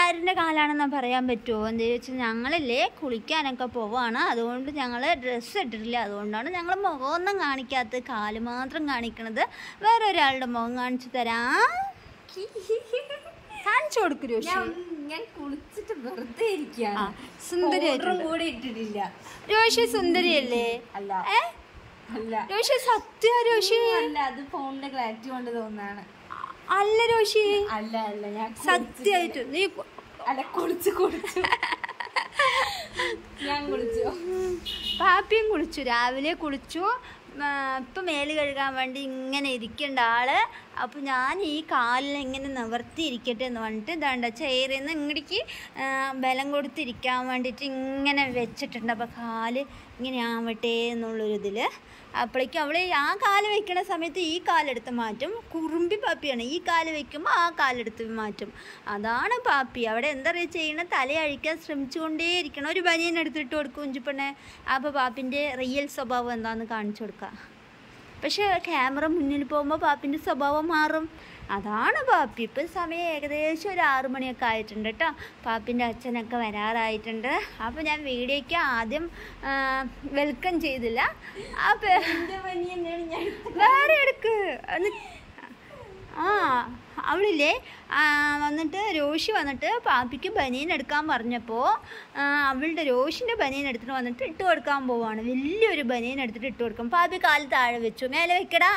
ആരിൻ്റെ കാലാണെന്ന് പറയാൻ പറ്റുമോ എന്താ വെച്ചാൽ ഞങ്ങളില്ലേ കുളിക്കാനൊക്കെ പോവാണ് അതുകൊണ്ട് ഞങ്ങൾ ഡ്രസ്സ് ഇട്ടിട്ടില്ല അതുകൊണ്ടാണ് ഞങ്ങൾ മുഖമൊന്നും കാണിക്കാത്തത് കാല് മാത്രം കാണിക്കണത് വേറെ ഒരാളുടെ മുഖം കാണിച്ചു തരാം കാണിച്ചു കൊടുക്കൂ രോഷി ഞാൻ ഞാൻ കുളിച്ചിട്ട് വെറുതെ ഇരിക്കുകയാണ് ആ, സുന്ദരിയായിട്ടുണ്ട്. പൗഡറും കൂടെ ഇട്ടിട്ടില്ല രോഷി സുന്ദരിയല്ലേ അല്ല ഏ അല്ല രോഷി സത്യ രോഷി അല്ല അത് ഫോണിന്റെ ക്ലാരിറ്റി കൊണ്ട് തോന്നാണ് അല്ല രോഷി അല്ല അല്ല ഞാൻ സത്യമായിട്ട് നീ കു- അല്ല കുളിച്ച് കുളിച്ചു ഞാൻ കുളിച്ചു പാപ്പിയും കുളിച്ചു രാവിലെ കുളിച്ചു ആ, ഇപ്പം മേല് കഴുകാൻ വേണ്ടി ഇങ്ങനെ ഇരിക്കേണ്ട ആള് അപ്പോൾ ഞാൻ ഈ കാലിൽ ഇങ്ങനെ നിവർത്തി ഇരിക്കട്ടെ എന്ന് പറഞ്ഞിട്ട് ഇതാണ്ട ചെയറിൽ നിന്ന് ഇങ്ങടേക്ക് ബലം കൊടുത്തിരിക്കാൻ വേണ്ടിയിട്ട് ഇങ്ങനെ വെച്ചിട്ടുണ്ട് അപ്പോൾ കാല് ഇങ്ങനെ ആവട്ടെ എന്നുള്ളൊരിതിൽ അപ്പോഴേക്കും അവൾ ആ കാല് വെക്കണ സമയത്ത് ഈ കാലെടുത്ത് മാറ്റും കുറുമ്പി പാപ്പിയാണ് ഈ കാല് വെക്കുമ്പോൾ ആ കാലെടുത്ത് മാറ്റും അതാണ് പാപ്പി അവിടെ എന്താ പറയുക ചെയ്യണ തല അഴിക്കാൻ ശ്രമിച്ചുകൊണ്ടേയിരിക്കണം ഒരു ബനിയൻ എടുത്തിട്ട് കൊടുക്കും കുഞ്ചിപ്പെണ്ണെ അപ്പോൾ പാപ്പിൻ്റെ റിയൽ സ്വഭാവം എന്താണെന്ന് കാണിച്ചു കൊടുക്കുക പക്ഷെ ക്യാമറ മുന്നിൽ പോകുമ്പോൾ പാപ്പിൻ്റെ സ്വഭാവം മാറും അതാണ് പാപ്പി ഇപ്പം സമയം ഏകദേശം ഒരു ആറു മണിയൊക്കെ ആയിട്ടുണ്ട് കേട്ടോ പാപ്പിൻ്റെ അച്ഛനൊക്കെ വരാറായിട്ടുണ്ട് അപ്പോൾ ഞാൻ വീഡിയോയ്ക്ക് ആദ്യം വെൽക്കം ചെയ്തില്ല അപ്പോൾ എന്റെ പനി തന്നെയാണ് ഞാൻ വേറെ എടുക്ക് എന്ന് ആ അവളില്ലേ ആ, വന്നിട്ട് രോഷി വന്നിട്ട് പാപ്പിക്ക് ബനിയൻ എടുക്കാൻ പറഞ്ഞപ്പോൾ അവളുടെ രോഷിൻ്റെ ബനിയൻ എടുത്തിട്ട് വന്നിട്ട് ഇട്ട് കൊടുക്കാൻ പോവാണ് വലിയൊരു ബനിയൻ എടുത്തിട്ട് ഇട്ട് കൊടുക്കും പാപ്പി കാല് താഴെ വെച്ചു മേലെ വെക്കടാ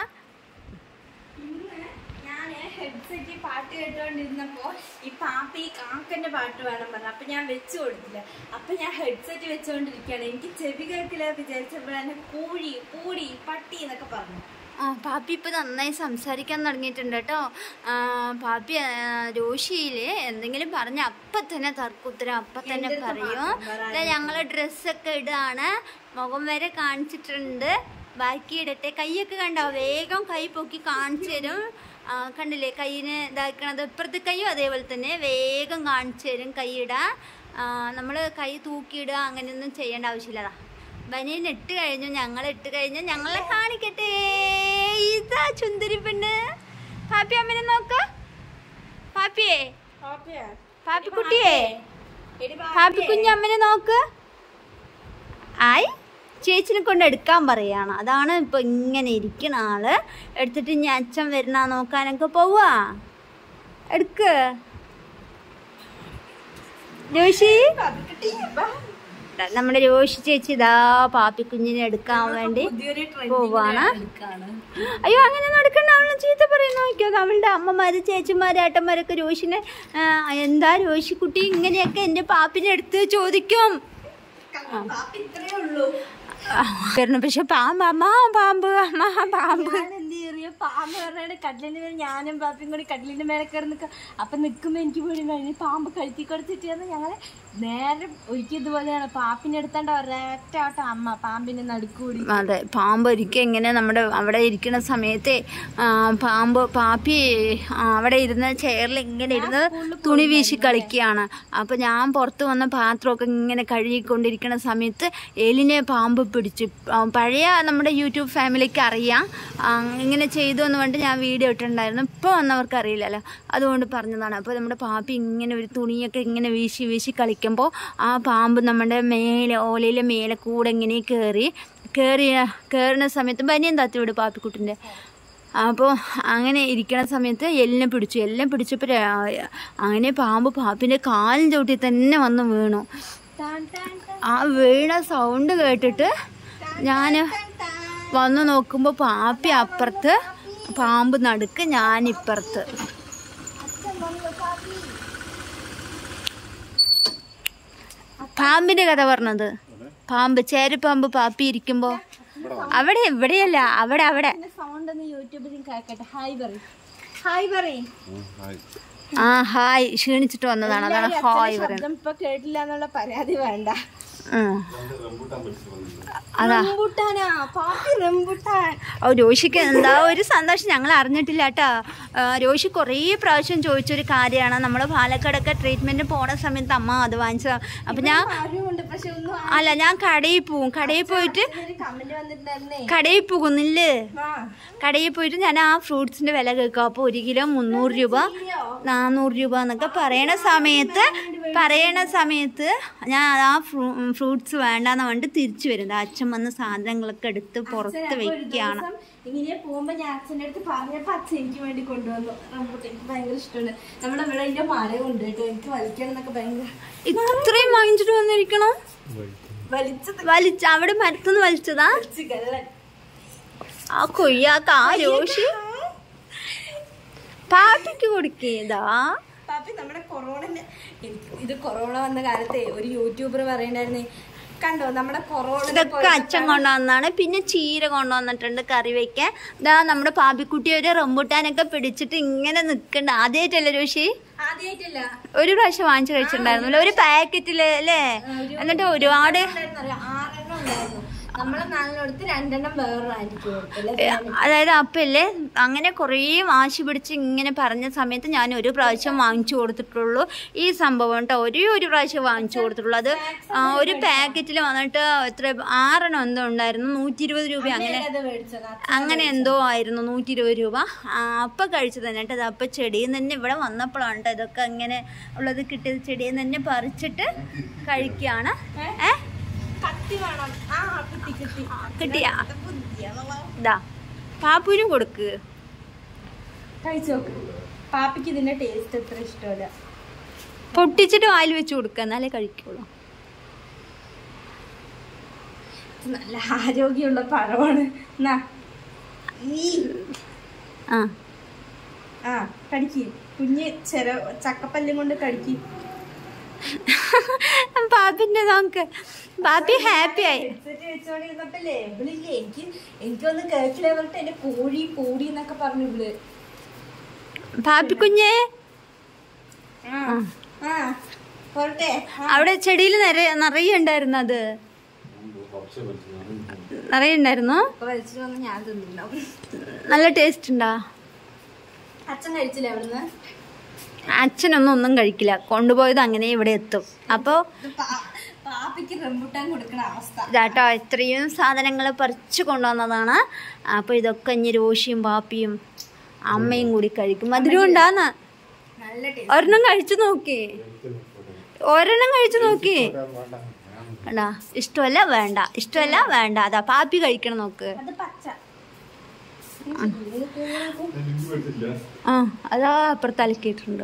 ഇന്ന് ഞാൻ ഹെഡ്സെറ്റ് പാട്ട് കേട്ടോണ്ടിരുന്നപ്പോ ഈ പാപ്പ ഈ കാക്കന്റെ പാട്ട് വേണം പറഞ്ഞു അപ്പൊ ഞാൻ വെച്ചു കൊടുത്തില്ല അപ്പൊ ഞാൻ ഹെഡ്സെറ്റ് വെച്ചോണ്ടിരിക്കുകയാണ് എനിക്ക് ചെവി കേൾക്കില്ല വിചാരിച്ചപ്പോഴാണ് കൂഴി പൂടി പട്ടി എന്നൊക്കെ പറഞ്ഞു ആ പാപ്പി ഇപ്പം നന്നായി സംസാരിക്കാൻ തുടങ്ങിയിട്ടുണ്ട് കേട്ടോ ആ, പാപ്പി ആ, രോഷിയില് എന്തെങ്കിലും പറഞ്ഞ അപ്പം തന്നെ തർക്കുത്തരം അപ്പം തന്നെ എൻ്റെ അടുത്ത് പറയും മാത്രം പറയാൻ ഞങ്ങൾ ഡ്രസ്സൊക്കെ ഇടുകയാണ് മുഖം വരെ കാണിച്ചിട്ടുണ്ട് ബാക്കി ഇടട്ടെ കൈയൊക്കെ കണ്ടോ വേഗം കൈ പൊക്കി കാണിച്ചു തരും ആ, കണ്ടില്ലേ കൈയിന് ഇതാക്കണത് ഇപ്പുറത്തെ കൈയും അതേപോലെ തന്നെ വേഗം കാണിച്ചു തരും കൈ ഇടാൻ നമ്മൾ കൈ തൂക്കിയിടുക അങ്ങനെയൊന്നും ചെയ്യേണ്ട ആവശ്യമില്ലതാ ബനിയൻ ഇട്ട് കഴിഞ്ഞു ഞങ്ങൾ ഇട്ട് കഴിഞ്ഞു ഞങ്ങളെ കാണിക്കട്ടെ ഇതാ ചുന്ദരി പെണ്ണ് പാപ്പി അമ്മനെ നോക്ക പാപ്പിയേ പാപ്പി കുട്ടിയേ പാപ്പി കുഞ്ഞമ്മനെ നോക്ക് ആയി ചേച്ചിനെ കൊണ്ട് എടുക്കാൻ പറയാണ് അതാണ് ഇപ്പൊ ഇങ്ങനെ ഇരിക്കണ ആള് എടുത്തിട്ട് ഇനി അച്ഛൻ വരുന്ന നോക്കാനൊക്കെ പോവാ എടുക്ക് രോഷി നമ്മുടെ രോഷി ചേച്ചി ഇതാ പാപ്പി കുഞ്ഞിനെ എടുക്കാൻ വേണ്ടി പുതിയൊരു പോവാണ് ട്രെൻഡിങ് അയ്യോ അങ്ങനെ നടക്കണ്ട അവളെ ചീത്ത പറയുന്ന നോക്കിയോ അവളുടെ അമ്മമാര് ചേച്ചിമാര് ഏട്ടന്മാരൊക്കെ രോഷിനെ ആ, എന്താ രോഷിക്കുട്ടി ഇങ്ങനെയൊക്കെ എൻ്റെ പാപ്പിനെ എടുത്ത് ചോദിക്കും ഇത്രയേ ഉള്ളൂ പറഞ്ഞു പക്ഷെ പാമ്പ് അമ്മ പാമ്പ് അമ്മ പാമ്പ് ഞാൻ എന്ത് ചെറിയ പാമ്പ് പറഞ്ഞാൽ കട്ടിലിന്റെ മേലെ ഞാനും പാപ്പയും കൂടി കട്ടിലിന്റെ മേലെ കയറി നിൽക്കുക അപ്പൊ നിൽക്കുമ്പോ എനിക്ക് പോയി കഴിഞ്ഞ് പാമ്പ് കഴുത്തി കൊടുത്തിട്ട് ഞങ്ങള് നേരെ ഒരിക്കൽ ഇതുപോലെയാണ് പാപ്പിനെ എടുത്താണ്ട് ഒരൊറ്റ ആട്ടം അമ്മ പാമ്പിന്റെ നടുക്കൂടി അതെ പാമ്പ് ഒരിക്കൽ ഇങ്ങനെ നമ്മുടെ അവിടെ ഇരിക്കുന്ന സമയത്തെ ആ, പാമ്പ് പാപ്പി ആ, അവിടെ ഇരുന്ന് ചെയറിൽ ഇങ്ങനെ ഇരുന്ന് തുണി വീശി കളിക്കുകയാണ് അപ്പോൾ ഞാൻ പുറത്ത് വന്ന പാത്രമൊക്കെ ഇങ്ങനെ കഴുകിക്കൊണ്ടിരിക്കുന്ന സമയത്ത് എലിനെ പാമ്പ് പിടിച്ചു ആ, പഴയ നമ്മുടെ യൂട്യൂബ് ഫാമിലിക്ക് അറിയാം ആ, ഇങ്ങനെ ചെയ്തു എന്ന് പറഞ്ഞിട്ട് ഞാൻ വീഡിയോ ഇട്ടിട്ടുണ്ടായിരുന്നു ഇപ്പോൾ വന്നവർക്ക് അറിയില്ലല്ലോ അതുകൊണ്ട് പറഞ്ഞതാണ് അപ്പോൾ നമ്മുടെ പാപ്പി ഇങ്ങനെ ഒരു തുണിയൊക്കെ ഇങ്ങനെ വീശി വീശി കളിക്കുമ്പോൾ ആ പാമ്പ് നമ്മുടെ മേലെ ഓലയിലെ മേലെ കൂടെ ഇങ്ങനെ കയറി കയറിയ കയറുന്ന സമയത്ത് ബനിയൻ താത്തി വിടും പാപ്പിക്കുട്ടിൻ്റെ അപ്പോൾ അങ്ങനെ ഇരിക്കണ സമയത്ത് എല്ലിനെ പിടിച്ചു എല്ലാം പിടിച്ചപ്പോൾ രാ- അങ്ങനെ പാമ്പ് പാപ്പിൻ്റെ കാലിൻ ചവിട്ടി തന്നെ വന്ന് വീണു ആ വീണ സൗണ്ട് കേട്ടിട്ട് ഞാൻ വന്ന് നോക്കുമ്പോൾ പാപ്പി അപ്പുറത്ത് പാമ്പ് നടുക്ക് ഞാൻ ഇപ്പുറത്ത് പാമ്പിന്റെ കഥ പറഞ്ഞത് പാമ്പ് ചേരുപാമ്പ് പാപ്പി ഇരിക്കുമ്പോ അവിടെ എവിടെയല്ല അവിടെ അവിടെ സൗണ്ട് ഒന്ന് യൂട്യൂബിൽ കേൾക്കട്ടെ ഹായ് പറ ഹായ് പറ ആ ഹായ് ക്ഷീണിച്ചിട്ട് വന്നതാണ് അതാണ് ഹായ് പറയുന്നത് ശബ്ദം ഇപ്പൊ കേട്ടില്ല എന്നുള്ള പരാതി വേണ്ട ഉം. അതാ റംബുട്ടാനാ പാപ്പി റംബുട്ടാൻ ഓ രോഷിക്ക് എന്താ ഒരു സന്തോഷം ഞങ്ങൾ അറിഞ്ഞിട്ടില്ല കേട്ടോ രോഷി കുറേ പ്രാവശ്യം ചോദിച്ചൊരു കാര്യമാണ് നമ്മൾ പാലക്കാടൊക്കെ ട്രീറ്റ്മെൻറ്റ് പോണ സമയത്ത് അമ്മ അത് വാങ്ങിച്ചതാ അപ്പം ഞാൻ അറിവുണ്ട് പക്ഷെ ഒന്നും അല്ല ഞാൻ കടയിൽ പോവും കടയിൽ പോയിട്ട് ഒരു കമന്റ് വന്നിട്ടുണ്ടായിരുന്നേ കടയിൽ പോകുന്നില്ലേ ആ കടയിൽ പോയിട്ട് ഞാൻ ആ ഫ്രൂട്ട്സിൻ്റെ വില കേൾക്കും അപ്പോൾ ഒരു കിലോ മുന്നൂറ് രൂപ നാനൂറ് രൂപ എന്നൊക്കെ പറയണ സമയത്ത് പറയണ സമയത്ത് ഞാൻ ആ ഫ്രൂ ഫ്രൂട്ട്സ് വേണ്ടാന്ന് പറഞ്ഞിട്ട് തിരിച്ചു വരുന്നത് അച്ഛൻ വന്ന് സാധനങ്ങളൊക്കെ എടുത്ത് പുറത്ത് അപ്പൊ ഒരു വെക്കുകയാണ് ദിവസം ഇങ്ങനെ പോകുമ്പോ ഞാൻ അച്ഛൻ്റെ അടുത്ത് പറഞ്ഞപ്പോ അച്ഛൻ എനിക്ക് വേണ്ടി കൊണ്ടുവന്നു റംബുട്ടാൻ എനിക്ക് ഭയങ്കര ഇഷ്ടമാണ് നമ്മുടെ ഇവിടെ അതിന്റെ മരം ഉണ്ട് കേട്ടോ എനിക്ക് വലിക്കണം എന്നൊക്കെ ഭയങ്കര ഇത്രയും വാങ്ങിച്ചിട്ട് വന്നിരിക്കണോ വലിച്ചത് വലിച്ച അവിടെ മരത്തുനിന്ന് വലിച്ചതാ വലിച്ച് കള്ളൻ ആ കൊയ്യാക്ക ആ രോഷി പാപ്പിക്ക് കൊടുക്കിയതാ പാപ്പി നമ്മുടെ കൊറോണന്റെ എനിക്ക് ഇത് കൊറോണ വന്ന കാലത്തെ ഒരു യൂട്യൂബർ പറയണ്ടായിരുന്നേ കണ്ടോ നമ്മുടെ കൊറോണ ഇതൊക്കെ അച്ഛൻ കൊണ്ടുവന്നാണ് പിന്നെ ചീര കൊണ്ടുവന്നിട്ടുണ്ട് കറി വെക്കാൻ ഇതാ നമ്മുടെ പാപ്പിക്കുട്ടി ഒരു റംബുട്ടാനൊക്കെ പിടിച്ചിട്ട് ഇങ്ങനെ നിൽക്കണ്ട ആദ്യമായിട്ടല്ലേ രോഷി ആദ്യമായിട്ടല്ല ഒരു പ്രാവശ്യം വാങ്ങിച്ചു കഴിച്ചിട്ടുണ്ടായിരുന്നല്ലോ ഒരു പാക്കറ്റില് അല്ലേ എന്നിട്ട് ഒരുപാട് ആറെണ്ണം ഉണ്ടായിരുന്നു നമ്മളെ നാലിനടുത്ത് രണ്ടെണ്ണം വേറെ ആന്റിക്ക് കൊടുത്തല്ലേ അതായത് അപ്പല്ലേ അങ്ങനെ കുറേ വാശി പിടിച്ച് ഇങ്ങനെ പറഞ്ഞ സമയത്ത് ഞാൻ ഒരു പ്രാവശ്യം വാങ്ങിച്ചു കൊടുത്തിട്ടുള്ളൂ ഈ സംഭവം കേട്ടോ ഒരേ ഒരു പ്രാവശ്യം വാങ്ങിച്ചു കൊടുത്തിട്ടുള്ളൂ അത് ആ, ഒരു പാക്കറ്റിൽ വന്നിട്ട് എത്ര ആറെണ്ണം എന്തോ ഉണ്ടായിരുന്നു നൂറ്റി ഇരുപത് രൂപ അങ്ങനെ അത് മേടിച്ചതാ അങ്ങനെ എന്തോ ആയിരുന്നു നൂറ്റി ഇരുപത് രൂപ ആ, അപ്പം കഴിച്ചു തന്നെ കേട്ടോ അപ്പം ചെടിയിൽ നിന്ന് തന്നെ ഇവിടെ വന്നപ്പോഴാണ് കേട്ടോ ഇതൊക്കെ ഇങ്ങനെ ഉള്ളത് കിട്ടിയത് ചെടിയിൽ നിന്ന് തന്നെ പറിച്ചിട്ട് കഴിക്കുകയാണ് ഏ കത്തി വേണം ആ കിട്ടി കിട്ടി കിട്ടിയാ ബുദ്ധിയാണല്ലോ ഇതാ പാപ്പൂരും കൊടുക്ക് കഴിച്ചു നോക്ക് പാപ്പിക്ക് ഇതിന്റെ ടേസ്റ്റ് അത്ര ഇഷ്ടമല്ല പൊട്ടിച്ചിട്ട് വായിൽ വെച്ച് കൊടുക്കുക എന്നാലേ കഴിക്കുള്ളൂ ഇത് നല്ല ആരോഗ്യമുള്ള പഴമാണ് എന്നാ ഈ ആ ആ കടിക്ക് കുഞ്ഞ് ചെര ചക്കപ്പല്ലും കൊണ്ട് കടിക്ക് പാപ്പിന്റെ നോക്ക് പാപ്പി ഹാപ്പി ആയി ഹെഡ്സെറ്റ് വെച്ചോണ്ടിരുന്നപ്പല്ലേ ഇവളില്ലേ എനിക്ക് എനിക്കൊന്ന് കേൾക്കില്ല പറഞ്ഞിട്ട് എന്നെ കോഴി കോടി എന്നൊക്കെ പറഞ്ഞു ഇവള് പാപ്പി കുഞ്ഞേ ആ ആ പോരട്ടെ ആ, അവിടെ ചെടിയിൽ നിറയെ നിറയെ ഉണ്ടായിരുന്നു അത് നിറയെ ഉണ്ടായിരുന്നു ഇപ്പൊ വലിച്ചിട്ട് വന്ന് ഞാൻ തിന്നിട്ടുണ്ടാവും നല്ല ടേസ്റ്റ് ഉണ്ടാ അച്ഛൻ കഴിച്ചില്ലേ അവിടുന്ന് അച്ഛനൊന്നും ഒന്നും കഴിക്കില്ല കൊണ്ടുപോയത് അങ്ങനെ ഇവിടെ എത്തും അപ്പോൾ ഇത് പാ- പാപ്പിക്ക് റംബുട്ടാൻ കൊടുക്കണ അവസ്ഥ ഇതാട്ടോ ഇത്രയും സാധനങ്ങൾ പറിച്ചു കൊണ്ടുവന്നതാണ് അപ്പോൾ ഇതൊക്കെ ഇനി രോഷിയും പാപ്പിയും അമ്മയും കൂടി കഴിക്കും മധുരം ഉണ്ടാന്ന് നല്ല ടേസ്റ്റ് ഒരെണ്ണം കഴിച്ചു നോക്കി ഒരെണ്ണം കഴിച്ചു നോക്കി കണ്ടാ ഇഷ്ടമല്ല വേണ്ട ഇഷ്ടമല്ല വേണ്ട അതാ പാപ്പി കഴിക്കണം നോക്ക് അത് പച്ച ആ അതാ അപ്പുറത്ത് അലക്കിയിട്ടുണ്ട്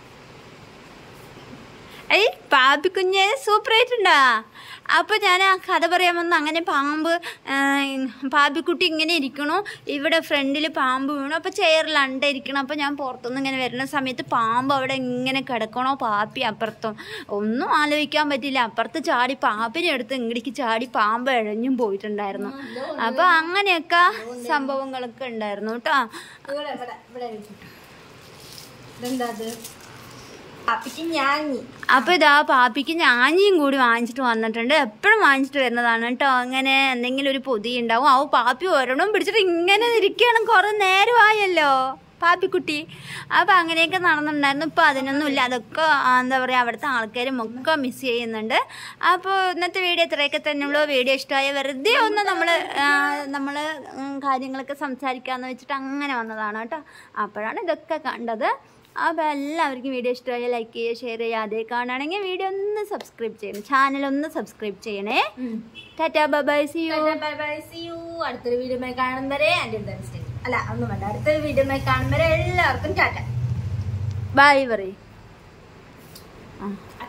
ഏയ് പാപ്പി കുഞ്ഞ് സൂപ്പർ ആയിട്ടുണ്ടാ അപ്പോൾ ഞാൻ ആ കഥ പറയാൻ വന്ന അങ്ങനെ പാമ്പ് ആ, പാപ്പിക്കുട്ടി ഇങ്ങനെ ഇരിക്കണു ഇവിടെ ഫ്രണ്ടിൽ പാമ്പ് വീണു അപ്പോൾ ചെയറിൽ അണ്ടിരിക്കണം അപ്പോൾ ഞാൻ പുറത്തുനിന്ന് ഇങ്ങനെ വരുന്ന സമയത്ത് പാമ്പ് അവിടെ ഇങ്ങനെ കിടക്കണോ പാപ്പി അപ്പുറത്തും ഒന്നും ആലോചിക്കാൻ പറ്റില്ല അപ്പുറത്ത് ചാടി പാമ്പിനെ എടുത്ത് ഇങ്ങടിക്ക് ചാടി പാമ്പ് ഇഴഞ്ഞും പോയിട്ടുണ്ടായിരുന്നു അപ്പോൾ അങ്ങനെയൊക്കെ സംഭവങ്ങളൊക്കെ ഉണ്ടായിരുന്നു കേട്ടോ ഇവിടെ ഇവിടെ ഇവിടെ ഇരിക്ക്. ഇതെന്താ അത് പാപ്പിക്ക് ഞാഞ്ഞി അപ്പൊ ഇതാ പാപ്പിക്ക് ഞാഞ്ഞിയും കൂടി വാങ്ങിച്ചിട്ട് വന്നിട്ടുണ്ട് എപ്പോഴും വാങ്ങിച്ചിട്ട് വരുന്നതാണ് കേട്ടോ അങ്ങനെ എന്തെങ്കിലും ഒരു പൊതി ഉണ്ടാവും ആ പാപ്പി ഒരെണ്ണം പിടിച്ചിട്ട് ഇങ്ങനെ ഇരിക്കുകയാണ് കുറെ നേരമായല്ലോ പാപ്പിക്കുട്ടി അപ്പൊ അങ്ങനെയൊക്കെ നടന്നിട്ടുണ്ടായിരുന്നു ഇപ്പൊ അതിനൊന്നും ഇല്ല അതൊക്കെ ആ, എന്താ പറയാ അവിടുത്തെ ആൾക്കാരും ഒക്കെ മിസ് ചെയ്യുന്നുണ്ട് അപ്പോൾ ഇന്നത്തെ വീഡിയോ ഇത്രയൊക്കെ തന്നെയുള്ളൂ വീഡിയോ ഇഷ്ടമായ വെറുതെ ഒന്ന് നമ്മൾ നമ്മൾ കാര്യങ്ങളൊക്കെ സംസാരിക്കാന്ന് വെച്ചിട്ട് അങ്ങനെ വന്നതാണ് കേട്ടോ അപ്പോഴാണ് ഇതൊക്കെ കണ്ടത് അപ്പോൾ എല്ലാവർക്കും വീഡിയോ ഇഷ്ടമായ ലൈക്ക് ചെയ്യുക ഷെയർ ചെയ്യുക അതേ കാണുകയാണെങ്കിൽ വീഡിയോ ഒന്ന് സബ്സ്ക്രൈബ് ചെയ്യണം ചാനൽ ഒന്ന് സബ്സ്ക്രൈബ് ചെയ്യണേ tata bye see you bye bye see you അടുത്തൊരു വീഡിയോ കാണും വരെ എൻ്റെ അല്ല ഒന്നും വേണ്ട അടുത്തൊരു വീഡിയോ കാണും വരെ എല്ലാവർക്കും ടാറ്റ ബൈ പറയും ആ